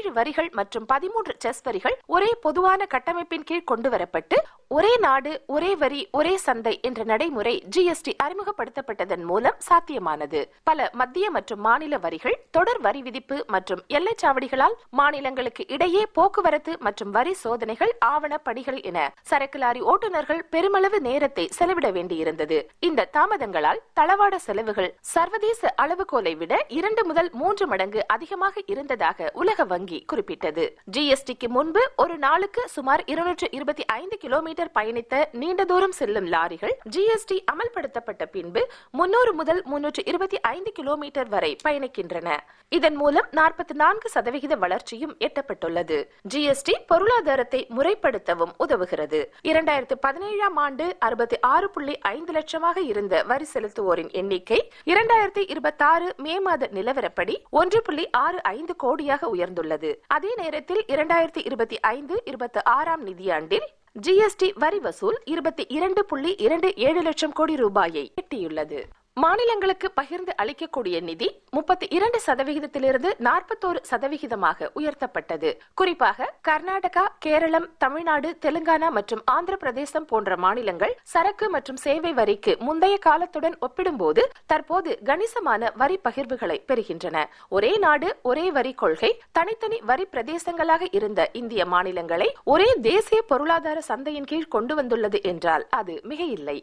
பதினேழு வரிகள் மற்றும் பதிமூன்று செஸ் வரிகள் ஒரே பொதுவான கட்டமைப்பின் கீழ் கொண்டு வரப்பட்டு ஒரே நாடு ஒரே வரி ஒரே சந்தை என்ற நடைமுறை ஜிஎஸ்டி அறிமுகப்படுத்தப்பட்டதன் மூலம் சாத்தியமானது பல மத்திய மற்றும் மாநில வரிகள் தொடர் வரி விதிப்பு மற்றும் எல்லைச் சாவடிகளால் மாநிலங்களுக்கு இடையே போக்குவரத்து மற்றும் வரி சோதனைகள் ஆவண பணிகள் என சரக்கு லாரி ஓட்டுநர்கள் பெருமளவு நேரத்தை செலவிட வேண்டியிருந்தது இந்த தாமதங்களால் தளவாட செலவுகள் சர்வதேச அளவுகோலை விட இரண்டு முதல் மூன்று மடங்கு அதிகமாக இருந்ததாக உலக வங்கி குறிப்பிட்டது ஜிஎஸ்டிக்கு முன்பு ஒரு நாளுக்கு சுமார் இருநூற்று இருபத்தி ஐந்து கிலோமீட்டர் பயணித்த நீண்ட தூரம் செல்லும் லாரிகள் ஜிஎஸ்டி அமல்படுத்தப்பட்ட பின்பு முன்னூறு முதல் முன்னூற்று இருபத்தி ஐந்து கிலோமீட்டர் வரை பயணிக்கின்றன இதன் மூலம் நாற்பத்தி நான்கு சதவிகித வளர்ச்சியும் எட்டப்பட்டுள்ளது ஜிஎஸ்டி பொருளாதாரத்தை முறைப்படுத்தவும் உதவுகிறது இரண்டாயிரத்து பதினேழாம் ஆண்டு அறுபத்தி ஆறு புள்ளி ஐந்து லட்சமாக இருந்த வரி செலுத்துவோரின் எண்ணிக்கை இரண்டாயிரத்தி இருபத்தி ஆறு மே மாத நிலவரப்படி ஒன்று புள்ளி ஆறு ஐந்து கோடியாக உயர்ந்துள்ளது அதே நேரத்தில் இரண்டாயிரத்தி இருபத்தி ஐந்து இருபத்தி ஆறாம் நிதியாண்டில் ஜிஎஸ்டி வரி வசூல் இருபத்தி இரண்டு புள்ளி இரண்டு ஏழு லட்சம் கோடி ரூபாயை எட்டியுள்ளது மாநிலங்களுக்கு பகிர்ந்து அளிக்கக்கூடிய நிதி முப்பத்தி இரண்டு சதவிகிதத்திலிருந்து நாற்பத்தோரு சதவிகிதமாக உயர்த்தப்பட்டது குறிப்பாக கர்நாடகா கேரளம் தமிழ்நாடு தெலுங்கானா மற்றும் ஆந்திர பிரதேசம் போன்ற மாநிலங்கள் சரக்கு மற்றும் சேவை வரிக்கு முந்தைய காலத்துடன் ஒப்பிடும்போது தற்போது கணிசமான வரி பகிர்வுகளை பெறுகின்றன ஒரே நாடு ஒரே வரி கொள்கை தனித்தனி வரி பிரதேசங்களாக இருந்த இந்திய மாநிலங்களை ஒரே தேசிய பொருளாதார சந்தையின் கீழ் கொண்டு வந்துள்ளது என்றால் அது மிக இல்லை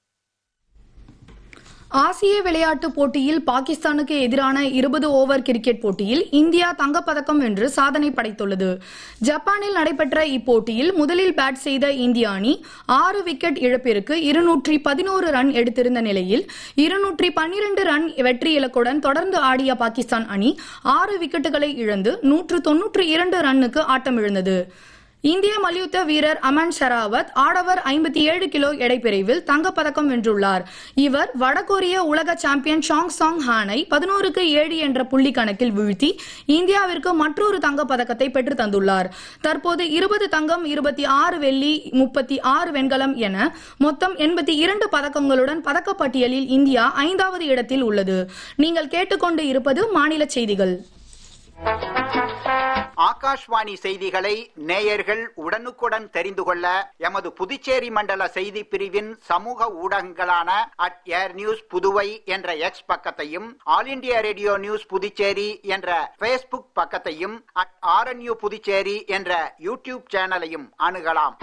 ஆசிய விளையாட்டுப் போட்டியில் பாகிஸ்தானுக்கு எதிரான இருபது ஓவர் கிரிக்கெட் போட்டியில் இந்தியா தங்கப்பதக்கம் வென்று சாதனை படைத்துள்ளது ஜப்பானில் நடைபெற்ற இப்போட்டியில் முதலில் பேட் செய்த இந்திய அணி ஆறு விக்கெட் இழப்பிற்கு இருநூற்றி பதினோரு ரன் எடுத்திருந்த நிலையில் இருநூற்றி பன்னிரண்டு ரன் வெற்றி இலக்குடன் தொடர்ந்து ஆடிய பாகிஸ்தான் அணி ஆறு விக்கெட்டுகளை இழந்து நூற்று தொன்னூற்றி இரண்டு ரன்னுக்கு ஆட்டமிழந்தது இந்திய மல்யுத்த வீரர் அமன் ஷராவத் ஆடவர் ஐம்பத்தி ஏழு கிலோ எடை பிரிவில் தங்கப்பதக்கம் வென்றுள்ளார் இவர் வடகொரிய உலக சாம்பியன் ஷாங் சாங் ஹானை பதினோருக்கு ஏழு என்ற புள்ளி கணக்கில் வீழ்த்தி இந்தியாவிற்கு மற்றொரு தங்கப்பதக்கத்தை பெற்று தந்துள்ளார் தற்போது இருபது தங்கம் இருபத்தி ஆறு வெள்ளி முப்பத்தி ஆறு வெண்கலம் என மொத்தம் எண்பத்தி இரண்டு பதக்கங்களுடன் பதக்கப்பட்டியலில் இந்தியா ஐந்தாவது இடத்தில் உள்ளது நீங்கள் கேட்டுக்கொண்டு இருப்பது மாநில செய்திகள் ஆகாஷ்வாணி செய்திகளை நேயர்கள் உடனுக்குடன் தெரிந்து கொள்ள எமது புதுச்சேரி மண்டல செய்தி பிரிவின் சமூக ஊடகங்களான அட் ஏர் நியூஸ் புதுவை என்ற எக்ஸ் பக்கத்தையும் All India Radio News Puducherry என்ற பேஸ்புக் பக்கத்தையும் அட் ஆர்என்யூ புதுச்சேரி என்ற யூடியூப் சேனலையும் அணுகலாம்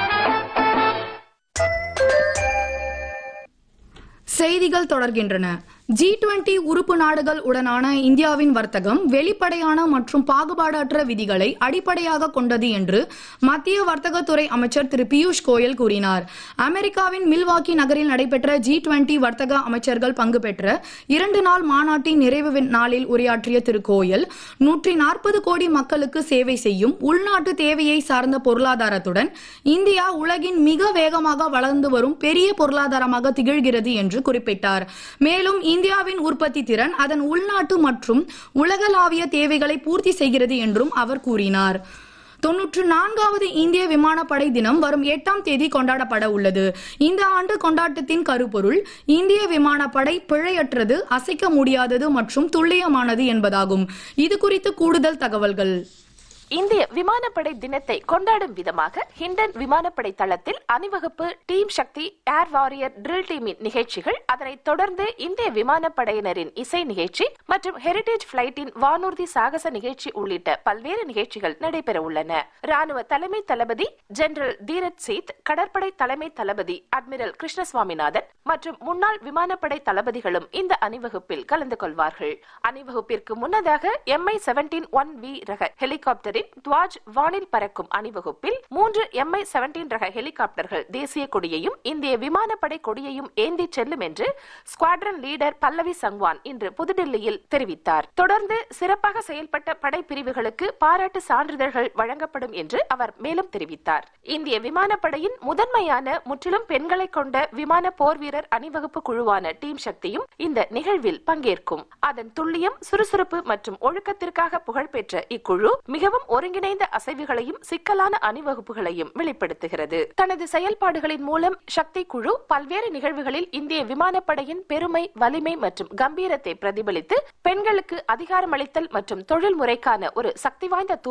செய்திகள் தொடர்கின்றன ஜி டுவெண்டி உறுப்பு நாடுகள் உடனான இந்தியாவின் வர்த்தகம் வெளிப்படையான மற்றும் பாகுபாடற்ற விதிகளை அடிப்படையாக கொண்டது என்று மத்திய வர்த்தகத்துறை அமைச்சர் திரு பியூஷ் கோயல் கூறினார் அமெரிக்காவின் மில்வாக்கி நகரில் நடைபெற்ற ஜி டுவெண்டி வர்த்தக அமைச்சர்கள் பங்கு பெற்ற இரண்டு நாள் மாநாட்டின் நிறைவு நாளில் உரையாற்றிய திரு கோயல் நூற்றி நாற்பது கோடி மக்களுக்கு சேவை செய்யும் உள்நாட்டு தேவையை சார்ந்த பொருளாதாரத்துடன் இந்தியா உலகின் மிக வேகமாக வளர்ந்து வரும் பெரிய பொருளாதாரமாக திகழ்கிறது என்று குறிப்பிட்டார் மேலும் இந்தியாவின் உற்பத்தி திறன் அதன் உள்நாட்டு மற்றும் உலகளாவிய தேவைகளை பூர்த்தி செய்கிறது என்றும் அவர் கூறினார் தொன்னூற்று நான்காவது இந்திய விமானப்படை தினம் வரும் எட்டாம் தேதி கொண்டாடப்பட உள்ளது இந்த ஆண்டு கொண்டாட்டத்தின் கருப்பொருள் இந்திய விமானப்படை பிழையற்றது அசைக்க முடியாதது மற்றும் துல்லியமானது என்பதாகும் இது குறித்து கூடுதல் தகவல்கள் இந்திய விமானப்படை தினத்தை கொண்டாடும் விதமாக ஹிண்டன் விமானப்படை தளத்தில் அணிவகுப்பு team Shakti air warrior drill டீமின் நிகழ்ச்சிகள் அதனைத் தொடர்ந்து இந்திய விமானப்படையினரின் இசை நிகழ்ச்சி மற்றும் ஹெரிடேஜ் பிளைட்டின் வானூர்தி சாகச நிகழ்ச்சி உள்ளிட்ட பல்வேறு நிகழ்ச்சிகள் நடைபெற உள்ளன ராணுவ தலைமை தளபதி ஜெனரல் தீரத் சேத் கடற்படை தலைமை தளபதி அட்மிரல் கிருஷ்ணசுவாமிநாதன் மற்றும் முன்னாள் விமானப்படை தளபதிகளும் இந்த அணிவகுப்பில் கலந்து கொள்வார்கள் அணிவகுப்பிற்கு முன்னதாக எம்ஐ செவன்டீன் ஒன் வி ரக ஹெலிகாப்டர் ஹெலிகாப்டரின் துவாஜ் வானில் பறக்கும் அணிவகுப்பில் மூன்று எம்ஐ செவன்டீன் ரக ஹெலிகாப்டர்கள் தேசிய கொடியையும் இந்திய விமானப்படை கொடியையும் ஏந்தி செல்லும் என்று ஸ்குவாட்ரன் லீடர் பல்லவி சங்வான் இன்று புதுடில்லியில் தெரிவித்தார் தொடர்ந்து சிறப்பாக செயல்பட்ட படை பிரிவுகளுக்கு பாராட்டு சான்றிதழ்கள் வழங்கப்படும் என்று அவர் மேலும் தெரிவித்தார் இந்திய விமானப்படையின் முதன்மையான முற்றிலும் பெண்களை கொண்ட விமான போர் வீரர் அணிவகுப்பு குழுவான டீம் சக்தியும் இந்த நிகழ்வில் பங்கேற்கும் அதன் துல்லியம் சுறுசுறுப்பு மற்றும் ஒழுக்கத்திற்காக புகழ்பெற்ற இக்குழு மிகவும் ஒருங்கிணைந்த அசைவுகளையும் சிக்கலான அணிவகுப்புகளையும் வெளிப்படுத்துகிறது தனது செயல்பாடுகளின் மூலம் சக்தி குழு பல்வேறு நிகழ்வுகளில் இந்திய விமானப்படையின் பெருமை வலிமை மற்றும் கம்பீரத்தை பிரதிபலித்து பெண்களுக்கு அதிகாரமளித்தல் மற்றும் தொழில் முறைக்கான ஒரு சக்தி வாய்ந்த